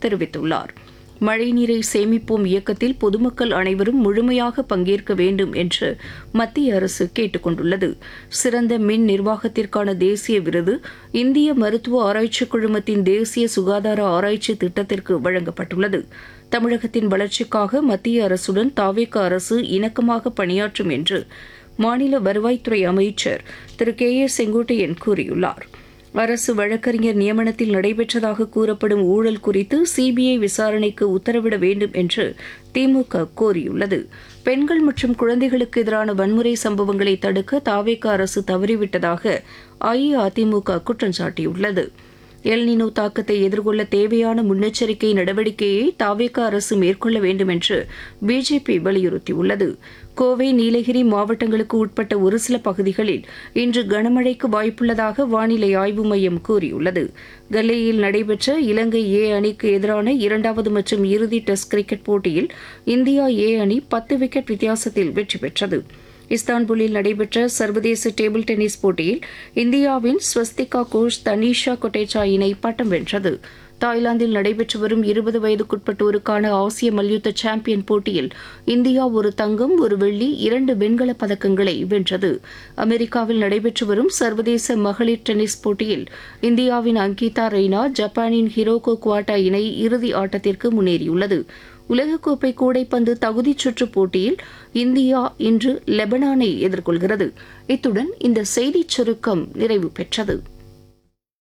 தெரிவித்துள்ளார் மழைநீரை சேமிப்போம் இயக்கத்தில் பொதுமக்கள் அனைவரும் முழுமையாக பங்கேற்க வேண்டும் என்று மத்திய அரசு கேட்டுக் கொண்டுள்ளது சிறந்த மின் நிர்வாகத்திற்கான தேசிய விருது இந்திய மருத்துவ ஆராய்ச்சிக் குழுமத்தின் தேசிய சுகாதார ஆராய்ச்சி திட்டத்திற்கு வழங்கப்பட்டுள்ளது தமிழகத்தின் வளர்ச்சிக்காக மத்திய அரசுடன் தாவேக அரசு இணக்கமாக பணியாற்றும் என்று மாநில வருவாய்த்துறை அமைச்சர் திரு கே ஏ செங்கோட்டையன் கூறியுள்ளார் அரசு வழக்கறிஞர் நியமனத்தில் நடைபெற்றதாக கூறப்படும் ஊழல் குறித்து சிபிஐ விசாரணைக்கு உத்தரவிட வேண்டும் என்று திமுக கோரியுள்ளது பெண்கள் மற்றும் குழந்தைகளுக்கு எதிரான வன்முறை சம்பவங்களை தடுக்க தாவேக அரசு தவறிவிட்டதாக அஇஅதிமுக குற்றம் சாட்டியுள்ளது எல்னினோ தாக்கத்தை எதிர்கொள்ள தேவையான முன்னெச்சரிக்கை நடவடிக்கையை தாவேக அரசு மேற்கொள்ள வேண்டும் என்று பிஜேபி வலியுறுத்தியுள்ளது கோவை நீலகிரி மாவட்டங்களுக்கு உட்பட்ட ஒரு சில பகுதிகளில் இன்று கனமழைக்கு வாய்ப்புள்ளதாக வானிலை ஆய்வு மையம் கூறியுள்ளது கல்லேயில் நடைபெற்ற இலங்கை ஏ அணிக்கு எதிரான இரண்டாவது மற்றும் இறுதி டெஸ்ட் கிரிக்கெட் போட்டியில் இந்தியா ஏ அணி பத்து விக்கெட் வித்தியாசத்தில் வெற்றி பெற்றது இஸ்தான்புல்லில் நடைபெற்ற சர்வதேச டேபிள் டென்னிஸ் போட்டியில் இந்தியாவின் ஸ்வஸ்திகா கோஷ் தனீஷா கொட்டேச்சா இணை பட்டம் வென்றது தாய்லாந்தில் நடைபெற்று வரும் இருபது வயதுக்குட்பட்டோருக்கான ஆசிய மல்யுத்த சாம்பியன் போட்டியில் இந்தியா ஒரு தங்கம் ஒரு வெள்ளி இரண்டு வெண்கலப் பதக்கங்களை வென்றது அமெரிக்காவில் நடைபெற்று வரும் சர்வதேச மகளிர் டென்னிஸ் போட்டியில் இந்தியாவின் அங்கிதா ரெய்னா ஜப்பானின் ஹிரோகோ குவாட்டா இணை இறுதி ஆட்டத்திற்கு முன்னேறியுள்ளது உலகக்கோப்பை கூடைப்பந்து தகுதிச் சுற்றுப் போட்டியில் இந்தியா இன்று லெபனானை எதிர்கொள்கிறது இத்துடன் இந்த செய்திச் சுருக்கம் நிறைவு பெற்றது